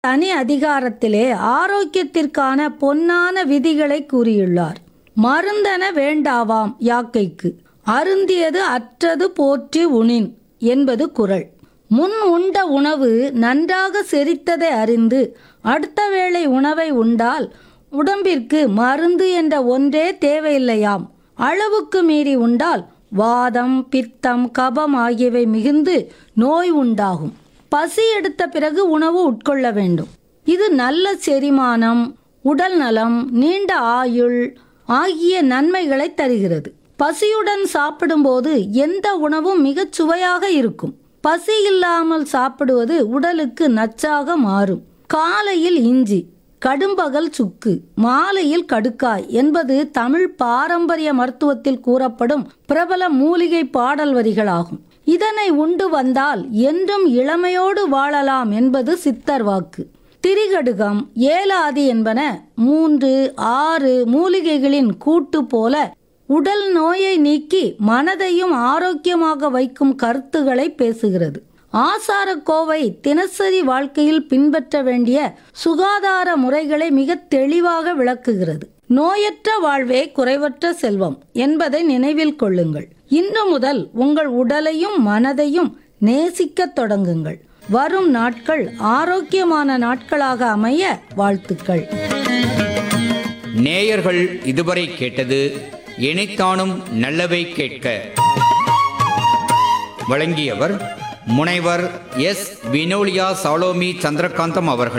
தனி அதிகாரத்திலே ஆரோக்கியத்திற்கான பொன்னான விதிகளை கூறியுள்ளார் மருந்தென வேண்டாவாம் யாக்கைக்கு அருந்தியது அற்றது போற்றி உணின் என்பது குறள் முன் உண்ட உணவு நன்றாக செரித்ததை அறிந்து அடுத்த வேளை உணவை உண்டால் உடம்பிற்கு மருந்து என்ற ஒன்றே தேவையில்லையாம் அளவுக்கு மீறி உண்டால் வாதம் பித்தம் கபம் ஆகியவை மிகுந்து நோய் உண்டாகும் பசி எடுத்த பிறகு உணவு உட்கொள்ள வேண்டும் இது நல்ல செரிமானம் உடல் நலம் நீண்ட ஆயுள் ஆகிய நன்மைகளை தருகிறது பசியுடன் சாப்பிடும்போது எந்த உணவும் மிகச் சுவையாக இருக்கும் பசி இல்லாமல் சாப்பிடுவது உடலுக்கு நச்சாக மாறும் காலையில் இஞ்சி கடும்பகல் சுக்கு மாலையில் கடுக்காய் என்பது தமிழ் பாரம்பரிய மருத்துவத்தில் கூறப்படும் பிரபல மூலிகை பாடல் வரிகளாகும் இதனை உண்டு வந்தால் என்றும் இளமையோடு வாழலாம் என்பது சித்தர் வாக்கு திரிகடுகம் ஏலாதி என்பன மூன்று ஆறு மூலிகைகளின் கூட்டு போல உடல் நோயை நீக்கி மனதையும் ஆரோக்கியமாக வைக்கும் கருத்துக்களை பேசுகிறது ஆசாரக்கோவை தினசரி வாழ்க்கையில் பின்பற்ற வேண்டிய சுகாதார முறைகளை மிக தெளிவாக விளக்குகிறது நோயற்ற வாழ்வே குறைவற்ற செல்வம் என்பதை நினைவில் கொள்ளுங்கள் இன்று முதல் உங்கள் உடலையும் மனதையும் நேசிக்கத் தொடங்குங்கள் வரும் நாட்கள் ஆரோக்கியமான நாட்களாக அமைய வாழ்த்துக்கள் நேயர்கள் இதுவரை கேட்டது இணைத்தானும் நல்லவை கேட்க வழங்கியவர் முனைவர் எஸ் வினோலியா சாலோமி சந்திரகாந்தம் அவர்கள்